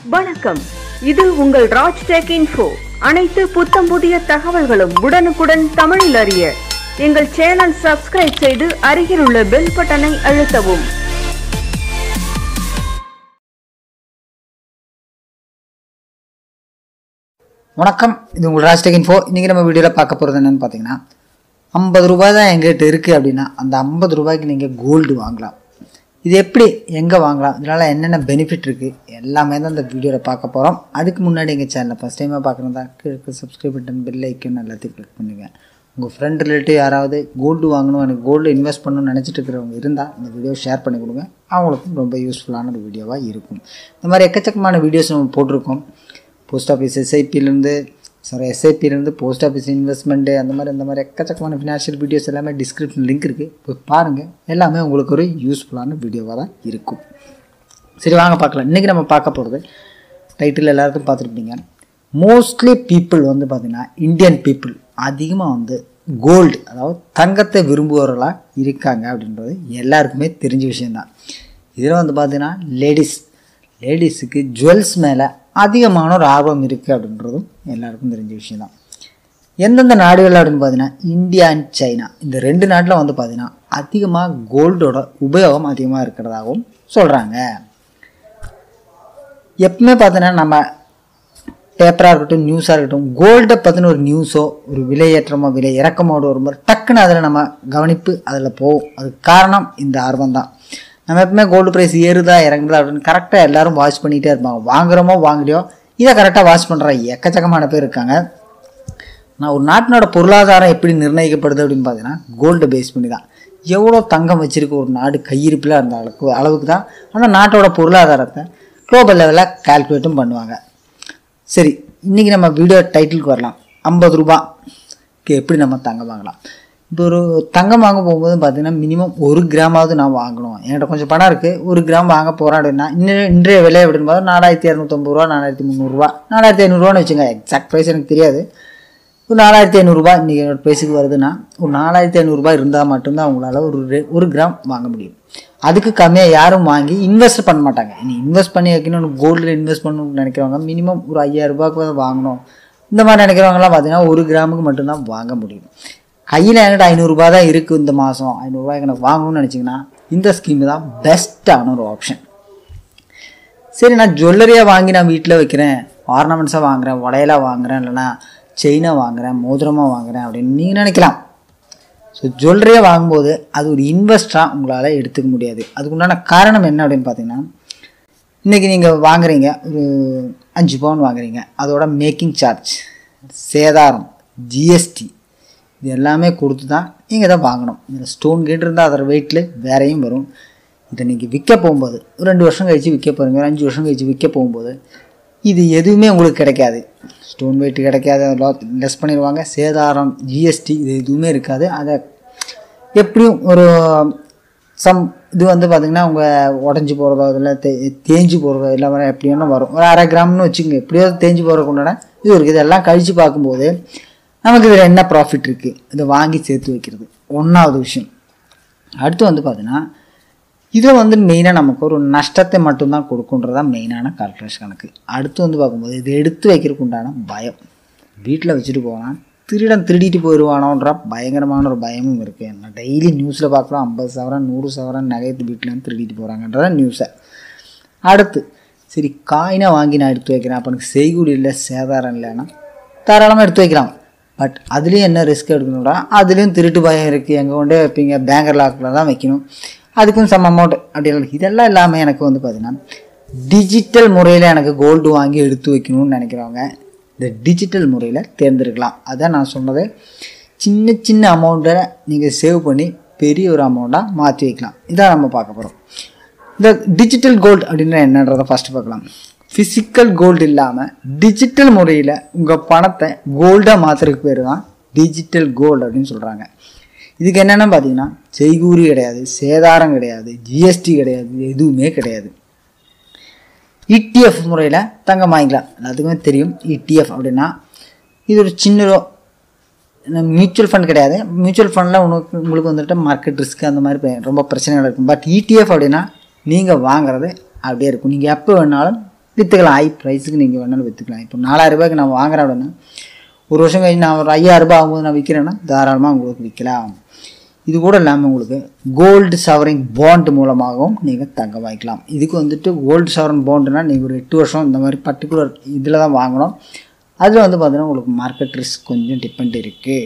வணக்கம் இது உங்கள் ராஜ் டெக் இன்ஃபோ அனைத்து புத்தம் புதிய தகவல்களும் உடனுக்குடன் தமிழில் அறிய எங்கள் சேனல் சப்ஸ்கிரைப் செய்து அருகில் உள்ள பெல் பட்டனை அழுத்தவும் வணக்கம் இது உங்கள் ராஜ்டெக் இன்ஃபோ இன்றைக்கி நம்ம வீடியோவில் பார்க்க போகிறது என்னென்னு பார்த்தீங்கன்னா ஐம்பது ரூபாய் தான் எங்கிட்ட இருக்குது அப்படின்னா அந்த ஐம்பது ரூபாய்க்கு நீங்கள் கோல்டு வாங்கலாம் இது எப்படி எங்கே வாங்கலாம் இதனால் என்னென்ன பெனிஃபிட் இருக்குது எல்லாமே தான் இந்த வீடியோவில் பார்க்க போகிறோம் அதுக்கு முன்னாடி எங்கள் சேனலை ஃபஸ்ட் டைமாக பார்க்குறதா கீழே சப்ஸ்கிரைப் பட்டன் பெல் ஐக்கன் எல்லாத்தையும் கிளிக் பண்ணுங்கள் உங்கள் ஃப்ரெண்ட் ரிலேட்டிவ் யாராவது கோல்டு வாங்கணும் எனக்கு கோல்டு இன்வெஸ்ட் பண்ணணும்னு நினச்சிட்டு இருக்கிறவங்க இருந்தால் இந்த வீடியோ ஷேர் பண்ணி கொடுங்க அவங்களுக்கும் ரொம்ப யூஸ்ஃபுல்லான ஒரு வீடியோவாக இருக்கும் இந்த மாதிரி எக்கச்சக்கமான வீடியோஸ் நம்ம போட்டிருக்கோம் போஸ்ட் ஆஃபீஸ் எஸ்ஐபிலேருந்து சாரி எஸ்ஐபிலேருந்து போஸ்ட் ஆஃபீஸ் இன்வெஸ்ட்மெண்ட்டு அந்த மாதிரி அந்த மாதிரி எக்கச்சக்கமான ஃபினான்ஷியல் வீடியோஸ் எல்லாமே டிஸ்கிரிப்ஷன் லிங்க் இருக்குது போய் பாருங்கள் எல்லாமே உங்களுக்கு ஒரு யூஸ்ஃபுல்லான வீடியோவாக தான் இருக்கும் சரி வாங்க பார்க்கலாம் இன்றைக்கி நம்ம பார்க்க போகிறது டைட்டில் எல்லாருக்கும் பார்த்துருப்பீங்க மோஸ்ட்லி பீப்புள் வந்து பார்த்திங்கன்னா இந்தியன் பீப்புள் அதிகமாக வந்து கோல்டு அதாவது தங்கத்தை விரும்புபவர்களாக இருக்காங்க அப்படின்றது எல்லாருக்குமே தெரிஞ்ச விஷயந்தான் இதில் வந்து பார்த்திங்கன்னா லேடிஸ் லேடிஸுக்கு ஜுவல்ஸ் மேலே அதிகமான ஒரு ஆர்வம் இருக்குது அப்படின்றதும் எல்லாருக்கும் தெரிஞ்ச விஷயந்தான் எந்தெந்த நாடுகள் அப்படின்னு பார்த்தீங்கன்னா இந்தியா அண்ட் சைனா இந்த ரெண்டு நாட்டில் வந்து பார்த்தீங்கன்னா அதிகமாக கோல்டோட உபயோகம் அதிகமாக இருக்கிறதாகவும் சொல்கிறாங்க எப்பவுமே பார்த்தீங்கன்னா நம்ம பேப்பராக இருக்கட்டும் நியூஸாக இருக்கட்டும் கோல்டை பற்றின ஒரு நியூஸோ ஒரு விலையேற்றமோ விலை இறக்கமோடு வரும்போது டக்குன்னு அதில் நம்ம கவனிப்பு அதில் போகும் அதுக்கு காரணம் இந்த ஆர்வம் தான் நம்ம எப்பவுமே கோல்டு ப்ரைஸ் ஏறுதா இறங்குதா அப்படின்னு கரெக்டாக எல்லாரும் வாட்ச் பண்ணிகிட்டே இருப்பாங்க வாங்குறோமோ வாங்கலையோ இதை கரெக்டாக வாட்ச் பண்ணுற எக்கச்சக்கமான பேர் இருக்காங்க நான் ஒரு நாட்டினோட பொருளாதாரம் எப்படி நிர்ணயிக்கப்படுது அப்படின்னு பார்த்தீங்கன்னா கோல்டை பேஸ் பண்ணி தான் எவ்வளோ தங்கம் வச்சிருக்க ஒரு நாடு கையிருப்பில் அந்த அளவுக்கு அளவுக்கு தான் அந்த நாட்டோட பொருளாதாரத்தை குளோபல் லெவலில் கால்குலேட்டும் பண்ணுவாங்க சரி இன்றைக்கி நம்ம வீடியோ டைட்டிலுக்கு வரலாம் ஐம்பது ரூபாய்க்கு எப்படி நம்ம தங்கம் வாங்கலாம் இப்போ ஒரு தங்கம் வாங்க போகும்போது பார்த்தீங்கன்னா மினிமம் ஒரு கிராமாவது நான் வாங்கணும் என்கிட்ட கொஞ்சம் பணம் இருக்குது ஒரு கிராம் வாங்க போகிறேன் அப்படின்னா இன்னும் இன்றைய விலை அப்படின்னு பார்த்தா நாலாயிரத்தி இரநூத்தம்பது ரூபா நாலாயிரத்தி முந்நூறுரூவா நாலாயிரத்தி ஐநூறுரூவான்னு வச்சுங்க எக்ஸாக்ட் ப்ரைஸ் எனக்கு தெரியாது ஒரு நாலாயிரத்தி ஐநூறுரூபா இன்றைக்கி என்னோட ப்ரைஸுக்கு வருதுன்னா ஒரு நாலாயிரத்தி ஐநூறுரூபா இருந்தால் மட்டும்தான் அவங்களால ஒரு ரெ- ஒரு கிராம் வாங்க முடியும் அதுக்கு கம்மியாக யாரும் வாங்கி இன்வெஸ்ட் பண்ண மாட்டாங்க நீ இன்வெஸ்ட் பண்ணி வைக்கணும் கோல்டில் இன்வெஸ்ட் பண்ணணும்னு நினைக்கிறவங்க மினிமம் ஒரு ஐயாயிரம் ரூபாய்க்கு வாங்கணும் இந்த மாதிரி நினைக்கிறவங்கலாம் பார்த்தீங்கன்னா ஒரு கிராமுக்கு மட்டும்தான் வாங்க முடியும் கையில் என்கிட்ட ஐநூறுரூபா தான் இருக்குது இந்த மாதம் ஐநூறுரூவாய்க்கு எனக்கு வாங்கணும்னு நினச்சிங்கன்னா இந்த ஸ்கீம் தான் பெஸ்ட்டான ஒரு ஆப்ஷன் சரி நான் ஜுவல்லரியாக வாங்கி நான் வீட்டில் வைக்கிறேன் ஆர்னமெண்ட்ஸாக வாங்குறேன் வளையலாக வாங்குறேன் இல்லைனா செயினாக வாங்குறேன் மோதிரமாக வாங்குறேன் அப்படின்னு நீங்கள் நினைக்கலாம் ஸோ ஜுவல்லரியாக வாங்கும்போது அது ஒரு இன்வெஸ்டாக உங்களால் எடுத்துக்க முடியாது அதுக்கு உண்டான காரணம் என்ன அப்படின்னு பார்த்தீங்கன்னா இன்றைக்கி நீங்கள் வாங்குறீங்க ஒரு அஞ்சு பவுன் வாங்குறீங்க அதோட மேக்கிங் சார்ஜ் சேதாரம் ஜிஎஸ்டி இது எல்லாமே கொடுத்து தான் நீங்கள் தான் வாங்கணும் இதில் ஸ்டோன் கேட்டு இருந்தால் அதோட வெயிட்டில் வேறையும் வரும் இதை நீங்கள் விற்க போகும்போது ஒரு ரெண்டு வருஷம் கழித்து விற்க போகிறீங்க ஒரு அஞ்சு வருஷம் கழித்து விற்க போகும்போது இது எதுவுமே உங்களுக்கு கிடைக்காது ஸ்டோன் வெயிட் கிடைக்காது லெஸ் பண்ணிடுவாங்க சேதாரம் ஜிஎஸ்டி இது எதுவுமே இருக்காது அதை எப்படியும் ஒரு சம் இது வந்து பார்த்திங்கன்னா உங்கள் உடஞ்சி போகிறதோ இல்லை தே தேஞ்சு போகிறதோ இல்லை வர எப்படி வேணால் வரும் ஒரு அரை கிராம்னு வச்சுக்கோங்க எப்படியோ தேஞ்சு போகிறதுக்கு உண்டான இது இருக்குது இதெல்லாம் கழித்து பார்க்கும்போது நமக்கு இதில் என்ன ப்ராஃபிட் இருக்குது இதை வாங்கி சேர்த்து வைக்கிறது ஒன்றாவது விஷயம் அடுத்து வந்து பார்த்தீங்கன்னா இதை வந்து மெயினாக நமக்கு ஒரு நஷ்டத்தை மட்டும்தான் கொடுக்குன்றதா மெயினான கால்குலேஷன் கணக்கு அடுத்து வந்து பார்க்கும்போது இதை எடுத்து வைக்கிறதுக்கு உண்டான பயம் வீட்டில் வச்சுட்டு போனால் திருடன் திருடிட்டு போயிடுவானோன்ற பயங்கரமான ஒரு பயமும் இருக்குது நான் டெய்லி நியூஸில் பார்க்குறோம் ஐம்பது சவரன் நூறு சவரன் நகைத்து வீட்டிலேருந்து திருடிட்டு போகிறாங்கன்றத நியூஸை அடுத்து சரி காயினை வாங்கி நான் எடுத்து வைக்கிறேன் அப்போ எனக்கு செய்கூலி இல்லை சேதாரம் இல்லைன்னா தாராளமாக எடுத்து வைக்கலாம் பட் அதுலேயும் என்ன ரிஸ்க் எடுக்கணும்னா அதுலேயும் திருட்டு பயம் இருக்குது எங்கே கொண்டே வைப்பீங்க பேங்கர் லாக்கில் தான் வைக்கணும் அதுக்கும் சம் அமௌண்ட் அப்படி இல்லை. இதெல்லாம் இல்லாமல் எனக்கு வந்து பார்த்தீங்கன்னா டிஜிட்டல் முறையில் எனக்கு கோல்டு வாங்கி எடுத்து வைக்கணும்னு நினைக்கிறவங்க இந்த டிஜிட்டல் முறையில் தேர்ந்தெடுக்கலாம் அதான் நான் சொன்னது சின்ன சின்ன அமௌண்ட்டை நீங்கள் சேவ் பண்ணி பெரிய ஒரு அமௌண்ட்டாக மாற்றி வைக்கலாம் இதான் நம்ம பார்க்க போகிறோம் இந்த டிஜிட்டல் கோல்டு அப்படின்னா என்னன்றதை ஃபஸ்ட்டு பார்க்கலாம் ஃபிசிக்கல் கோல்டு இல்லாமல் டிஜிட்டல் முறையில் உங்கள் பணத்தை கோல்டாக மாற்றுறதுக்கு பேர் தான் டிஜிட்டல் கோல்டு அப்படின்னு சொல்கிறாங்க இதுக்கு என்னென்னு பார்த்தீங்கன்னா செய்கூறி கிடையாது சேதாரம் கிடையாது ஜிஎஸ்டி கிடையாது எதுவுமே கிடையாது இடிஎஃப் முறையில் தங்கம் வாங்கிக்கலாம் எல்லாத்துக்குமே தெரியும் இடிஎஃப் அப்படின்னா இது ஒரு சின்ன மியூச்சுவல் ஃபண்ட் கிடையாது மியூச்சுவல் ஃபண்டில் உனக்கு உங்களுக்கு வந்துட்டு மார்க்கெட் ரிஸ்க் அந்த மாதிரி பெ- ரொம்ப பிரச்சனைகள் இருக்கும் பட் இடிஎஃப் அப்படின்னா நீங்கள் வாங்குறது அப்படியே இருக்கும் நீங்கள் எப்போ வேணாலும் விற்றுக்கலாம் ஹை ப்ரைஸுக்கு நீங்கள் வேணாலும் விற்றுக்கலாம் இப்போ நாலாயிரம் ரூபாய்க்கு நான் வாங்குறேன் அப்படின்னா ஒரு வருஷம் கழிச்சு நான் ஒரு ஐயாயிரம் ரூபாய் ஆகும்போது நான் விற்கிறேன்னா தாராளமாக உங்களுக்கு விற்கலாம் இது கூட இல்லாமல் உங்களுக்கு கோல்டு சவரிங் பாண்ட் மூலமாகவும் நீங்கள் தங்க வாங்கிக்கலாம் இதுக்கு வந்துட்டு கோல்டு சவரன் பாண்டுனா நீங்கள் ஒரு எட்டு வருஷம் இந்த மாதிரி பர்டிகுலர் இதில் தான் வாங்கணும் அதில் வந்து பார்த்தீங்கன்னா உங்களுக்கு மார்க்கெட் ரிஸ்க் கொஞ்சம் டிபெண்ட் இருக்குது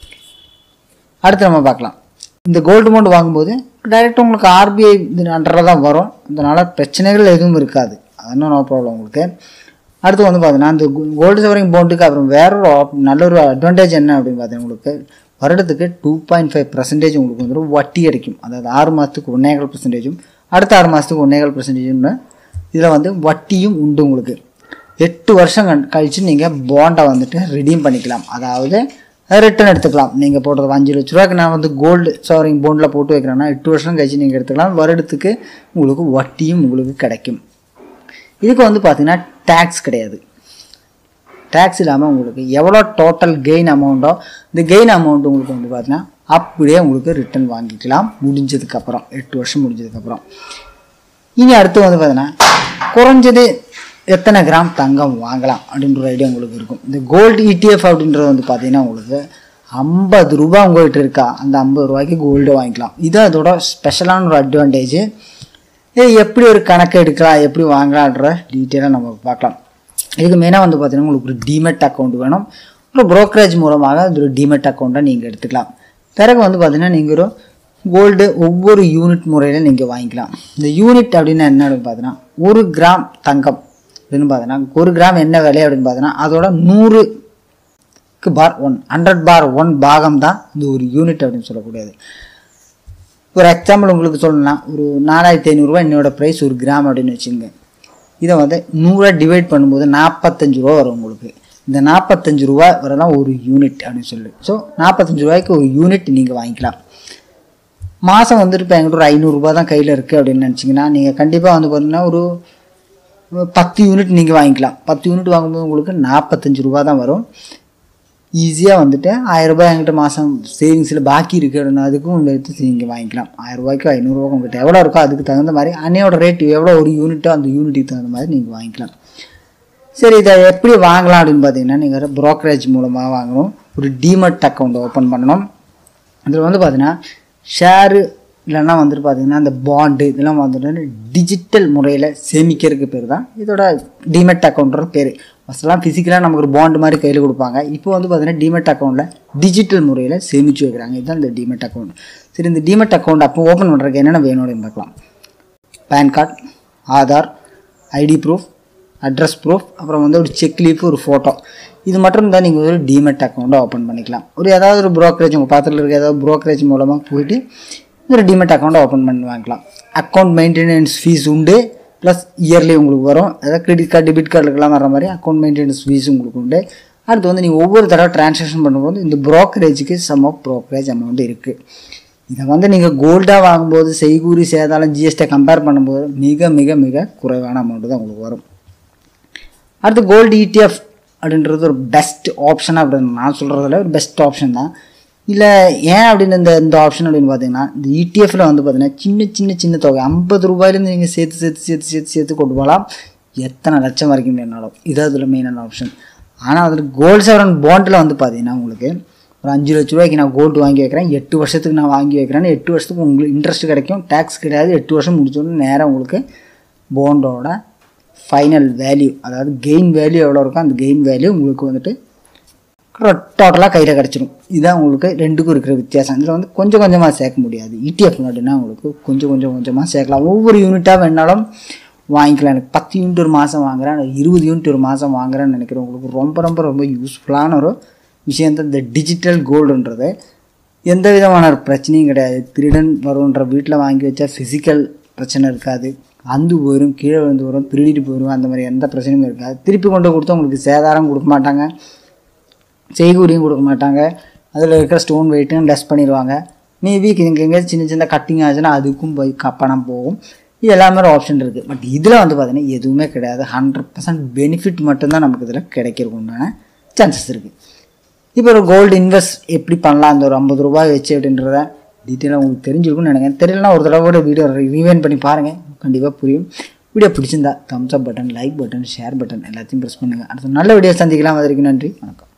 அடுத்து நம்ம பார்க்கலாம் இந்த கோல்டு பாண்ட் வாங்கும்போது டைரெக்டாக உங்களுக்கு ஆர்பிஐ இது அண்டரில் தான் வரும் அதனால் பிரச்சனைகள் எதுவும் இருக்காது அதனால் நோ ப்ராப்ளம் உங்களுக்கு அடுத்து வந்து பார்த்தீங்கன்னா இந்த கோல்டு சவரிங் பாண்டுக்கு அப்புறம் வேற ஒரு op- நல்ல ஒரு அட்வான்டேஜ் என்ன அப்படின்னு பார்த்தீங்கன்னா உங்களுக்கு வருடத்துக்கு டூ பாயிண்ட் ஃபைவ் பர்சன்டேஜ் உங்களுக்கு வந்துடும் வட்டி கிடைக்கும் அதாவது ஆறு மாதத்துக்கு ஒன்னேகால் பர்சன்டேஜும் அடுத்த ஆறு மாதத்துக்கு ஒன்னேகால் பர்சன்டேஜும் இதில் வந்து வட்டியும் உண்டு உங்களுக்கு எட்டு வருஷம் கண்- கழிச்சு நீங்கள் பாண்டை வந்துட்டு ரிடீம் பண்ணிக்கலாம் அதாவது ரிட்டர்ன் எடுத்துக்கலாம் நீங்கள் போடுறது அஞ்சு லட்ச ரூபாய்க்கு நான் வந்து கோல்டு சவரிங் போண்டில் போட்டு வைக்கிறேன்னா எட்டு வருஷம் கழிச்சு நீங்கள் எடுத்துக்கலாம் வருடத்துக்கு உங்களுக்கு வட்டியும் உங்களுக்கு கிடைக்கும் இதுக்கு வந்து பார்த்தீங்கன்னா டேக்ஸ் கிடையாது டேக்ஸ் இல்லாமல் உங்களுக்கு எவ்வளோ டோட்டல் கெயின் அமௌண்ட்டோ இந்த கெயின் அமௌண்ட் உங்களுக்கு வந்து பார்த்தீங்கன்னா அப்படியே உங்களுக்கு ரிட்டர்ன் வாங்கிக்கலாம் முடிஞ்சதுக்கப்புறம் எட்டு வருஷம் முடிஞ்சதுக்கப்புறம் இனி அடுத்து வந்து பார்த்தீங்கன்னா குறைஞ்சது எத்தனை கிராம் தங்கம் வாங்கலாம் அப்படின்ற ஒரு ஐடியா உங்களுக்கு இருக்கும் இந்த கோல்டு இடிஎஃப் அப்படின்றது வந்து பார்த்தீங்கன்னா உங்களுக்கு ஐம்பது ரூபா உங்கள்கிட்ட இருக்கா அந்த ஐம்பது ரூபாய்க்கு கோல்டு வாங்கிக்கலாம் இது அதோட ஸ்பெஷலான ஒரு அட்வான்டேஜ் இது எப்படி ஒரு கணக்கு எடுக்கலாம் எப்படி வாங்கலான்ற டீட்டெயிலாக நம்ம பார்க்கலாம் இதுக்கு மெயினாக வந்து பார்த்தீங்கன்னா உங்களுக்கு ஒரு டிமெட் அக்கௌண்ட் வேணும் ஒரு brokerage மூலமாக அது ஒரு டிமெட் அக்கௌண்ட்டை நீங்கள் எடுத்துக்கலாம் பிறகு வந்து பார்த்தீங்கன்னா நீங்கள் ஒரு கோல்டு ஒவ்வொரு யூனிட் முறையில் நீங்கள் வாங்கிக்கலாம் இந்த யூனிட் அப்படின்னா என்ன அப்படின்னு பார்த்தீங்கன்னா ஒரு கிராம் தங்கம் அப்படின்னு பார்த்தீங்கன்னா ஒரு கிராம் என்ன விலை அப்படின்னு பார்த்தீங்கன்னா அதோட நூறுக்கு பார் ஒன் ஹண்ட்ரட் பார் ஒன் பாகம் தான் இந்த ஒரு யூனிட் அப்படின்னு சொல்லக்கூடியது ஒரு எக்ஸாம்பிள் உங்களுக்கு சொல்லணும்னா ஒரு நாலாயிரத்தி ஐநூறுரூவா என்னோட ப்ரைஸ் ஒரு கிராம் அப்படின்னு வச்சுங்க இதை வந்து நூறை டிவைட் பண்ணும்போது நாற்பத்தஞ்சு ரூபா வரும் உங்களுக்கு இந்த நாற்பத்தஞ்சு ரூபா வரலாம் ஒரு யூனிட் அப்படின்னு சொல்லி ஸோ நாற்பத்தஞ்சு ரூபாய்க்கு ஒரு யூனிட் நீங்கள் வாங்கிக்கலாம் மாதம் வந்துட்டு இப்போ எங்கிட்ட ஒரு ஐநூறுரூபா தான் கையில் இருக்குது அப்படின்னு நினச்சிங்கன்னா நீங்கள் கண்டிப்பாக வந்து பார்த்தீங்கன்னா ஒரு பத்து யூனிட் நீங்கள் வாங்கிக்கலாம் பத்து யூனிட் வாங்கும்போது உங்களுக்கு நாற்பத்தஞ்சு ரூபா தான் வரும் ஈஸியாக வந்துட்டு ஆயிரம் ரூபாய் என்கிட்ட மாதம் சேவிங்ஸில் பாக்கி இருக்கு அப்படின்னா அதுக்கும் எடுத்து நீங்கள் வாங்கிக்கலாம் ஆயிரம் ரூபாய்க்கு ஐநூறுரூவா உங்கள்கிட்ட எவ்வளோ இருக்கோ அதுக்கு தகுந்த மாதிரி அன்னையோட ரேட் எவ்வளோ ஒரு யூனிட்டோ அந்த யூனிட்டுக்கு தகுந்த மாதிரி நீங்கள் வாங்கிக்கலாம் சரி இதை எப்படி வாங்கலாம் அப்படின்னு பார்த்தீங்கன்னா நீங்கள் brokerage மூலமாக வாங்கணும் ஒரு டிமட் அக்கௌண்ட் ஓப்பன் பண்ணணும் அதில் வந்து பார்த்தீங்கன்னா ஷேரு இல்லைன்னா வந்துட்டு பார்த்தீங்கன்னா அந்த பாண்டு இதெல்லாம் வந்துட்டு டிஜிட்டல் முறையில் சேமிக்கிறதுக்கு பேர் தான் இதோட டிமெட் அக்கௌண்ட்ற பேர் ஃபஸ்ட்லாம் ஃபிசிக்கலாக நமக்கு ஒரு பாண்டு மாதிரி கையில் கொடுப்பாங்க இப்போ வந்து பார்த்தீங்கன்னா டிமெட் அக்கௌண்ட்டில் டிஜிட்டல் முறையில் சேமித்து வைக்கிறாங்க இதுதான் இந்த டிமெட் அக்கௌண்ட் சரி இந்த டிமெட் அக்கௌண்ட் அப்போ ஓப்பன் பண்ணுறதுக்கு என்னென்ன வேணும் அப்படின்னு பார்க்கலாம் PAN card Aadhaar ID proof address proof அப்புறம் வந்து ஒரு செக் லீஃப் ஒரு ஃபோட்டோ இது மட்டும் தான் நீங்கள் ஒரு டிமெட் அக்கௌண்ட்டை ஓப்பன் பண்ணிக்கலாம் ஒரு ஏதாவது ஒரு brokerage உங்கள் பக்கத்தில் இருக்க ஏதாவது brokerage மூலமாக போயிட்டு ஒரு டிமெட் அக்கௌண்ட்டை ஓப்பன் பண்ணி வாங்கிக்கலாம் அக்கௌண்ட் மெயின்டெனன்ஸ் ஃபீஸ் உண்டு ப்ளஸ் இயர்லி உங்களுக்கு வரும் அதாவது கிரெடிட் கார்டு டெபிட் கார்டுக்கெல்லாம் வர மாதிரி அக்கௌண்ட் மெயின்டெனன்ஸ் ஃபீஸ் உங்களுக்கு உண்டு அடுத்து வந்து நீங்கள் ஒவ்வொரு தடவை டிரான்சாக்ஷன் பண்ணும்போது இந்த brokerage-க்கு சம் ஆஃப் brokerage அமௌண்ட் இருக்குது இதை வந்து நீங்கள் கோல்டாக வாங்கும்போது செய்கூலி சேதாரம் ஜிஎஸ்டி கம்பேர் பண்ணும்போது மிக மிக மிக குறைவான அமௌண்ட் தான் உங்களுக்கு வரும் அடுத்து கோல்டு இடிஎஃப் அப்படின்றது ஒரு பெஸ்ட் ஆப்ஷன் அப்படின்னு நான் சொல்கிறதுல ஒரு பெஸ்ட் ஆப்ஷன் தான் இல்லை ஏன் அப்படின்னு இந்த இந்த ஆப்ஷன் அப்படின்னு பார்த்தீங்கன்னா இந்த இடிஎஃப்ல வந்து பார்த்தீங்கன்னா சின்ன சின்ன சின்ன தொகை ஐம்பது ரூபாயிலேருந்து நீங்கள் சேர்த்து சேர்த்து சேர்த்து சேர்த்து சேர்த்து கொண்டு போகலாம் எத்தனை லட்சம் வரைக்கும் வேணாலும் இது அதில் மெயினான ஆப்ஷன் ஆனால் அதில் கோல்டு செவரன் பாண்டில் வந்து பார்த்தீங்கன்னா உங்களுக்கு ஒரு அஞ்சு லட்ச ரூபாய்க்கு நான் கோல்டு வாங்கி வைக்கிறேன் எட்டு வருஷத்துக்கு நான் வாங்கி வைக்கிறேன்னு எட்டு வருஷத்துக்கு உங்களுக்கு இன்ட்ரெஸ்ட் கிடைக்கும் டேக்ஸ் கிடையாது எட்டு வருஷம் முடிச்சோடனே நேராக உங்களுக்கு போண்டோட ஃபைனல் வேல்யூ அதாவது கெயின் வேல்யூ எவ்வளோ இருக்கோ அந்த கெயின் வேல்யூ உங்களுக்கு வந்துட்டு டோட்டலாக கையில் கிடச்சிரும் இதுதான் உங்களுக்கு ரெண்டுக்கும் இருக்கிற வித்தியாசம் இதில் வந்து கொஞ்சம் கொஞ்சமாக சேர்க்க முடியாது இடிஎஃப் அப்படின்னா உங்களுக்கு கொஞ்சம் கொஞ்சம் கொஞ்சமாக சேர்க்கலாம் ஒவ்வொரு யூனிட்டாக வேணாலும் வாங்கிக்கலாம் எனக்கு பத்து யூனிட் ஒரு மாதம் வாங்குறேன் நான் இருபது யூனிட் ஒரு மாதம் வாங்குறேன்னு நினைக்கிறேன் உங்களுக்கு ரொம்ப ரொம்ப ரொம்ப யூஸ்ஃபுல்லான ஒரு விஷயம் தான் இந்த டிஜிட்டல் கோல்டுன்றது எந்த விதமான ஒரு பிரச்சனையும் கிடையாது திருடன் வரும்ன்ற வீட்டில் வாங்கி வச்சா ஃபிசிக்கல் பிரச்சனை இருக்காது அந்து போயிடும் கீழே விழுந்து வரும் திருடிட்டு போயிடும் அந்த மாதிரி எந்த பிரச்சனையும் இருக்காது திருப்பி கொண்டு கொடுத்தா உங்களுக்கு சேதாரம் கொடுக்க மாட்டாங்க செய்கூலியும் கொடுக்க மாட்டாங்க அதில் இருக்கிற ஸ்டோன் வெயிட்டும் லெஸ் பண்ணிடுவாங்க மேபி இங்கே எங்கேயாச்சும் சின்ன சின்ன கட்டிங் ஆச்சுன்னா அதுக்கும் போய் க- பணம் போகும் இது எல்லாமே ஒரு ஆப்ஷன் இருக்குது பட் இதில் வந்து பார்த்தீங்கன்னா எதுவுமே கிடையாது ஹண்ட்ரட் பர்சன்ட் பெனிஃபிட் மட்டும்தான் நமக்கு இதில் கிடைக்கிறதுக்கு உண்டான சான்சஸ் இருக்குது இப்போ ஒரு கோல்டு இன்வெஸ்ட் எப்படி பண்ணலாம் அந்த ஒரு ஐம்பது ரூபாய் வச்சு அப்படின்றத டீட்டெயிலாக உங்களுக்கு தெரிஞ்சிருக்கும்னு நினைக்கிறேன் தெரியலனா ஒரு தடவை கூட வீடியோ ரீவைன் பண்ணி பாருங்கள் கண்டிப்பாக புரியும் வீடியோ பிடிச்சிருந்தா thumbs up button like button share button எல்லாத்தையும் ப்ரெஸ் பண்ணுங்கள் அடுத்த நல்ல வீடியோ சந்திக்கலாம் அதற்கு நன்றி வணக்கம்